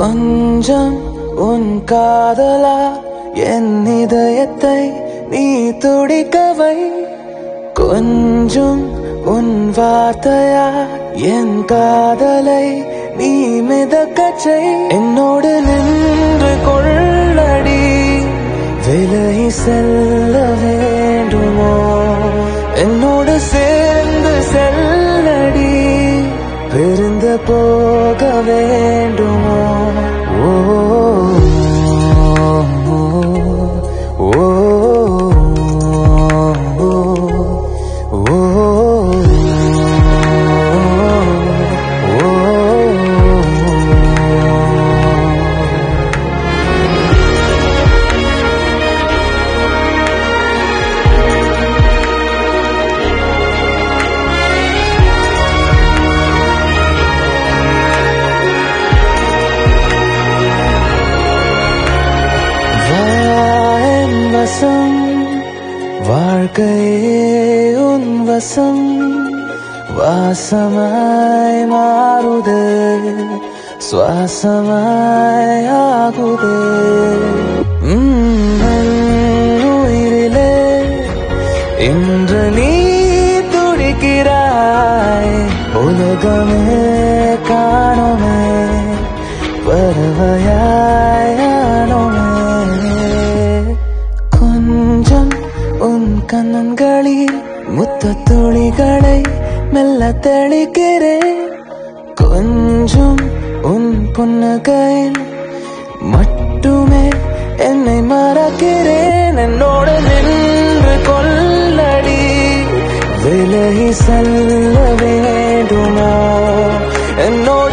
கொஞ்சம் உன் காதலா என் இதயத்தை நீ துடிக்கவை கொஞ்சம் உன் வார்த்தையா என் காதலை நீ மிதக்கச் செய் என்னோடு நின்று கொள்ளடி விலகி செல்ல வேண்டுமோ என்னோடு சேர்ந்து செல்லடி பிரிந்து போக வேண்டுமோ ஓ ஓ, ஓ, ஓ, ஓ. வான் வசம் வாழ்க்கையே உன் வசம் வாசமாய் மாறுதே சுவாசமாய் ஆகுதே உம், என் உயிரிலே இன்று நீ துடிக்கிறாய் உலகமே காணுமே பறவையாயானோமே கொஞ்சம் உன் கண்ணன்களில் முத்த துளிகளை மெல்ல தெளிக்கிறேன் கொஞ்சம் உன் புன்னகையில் மட்டுமே என்னை மறக்கிறேன் என்னோடு நின்று கொள்ளடி விலகி செல்ல வேண்டுமோ என்னோடு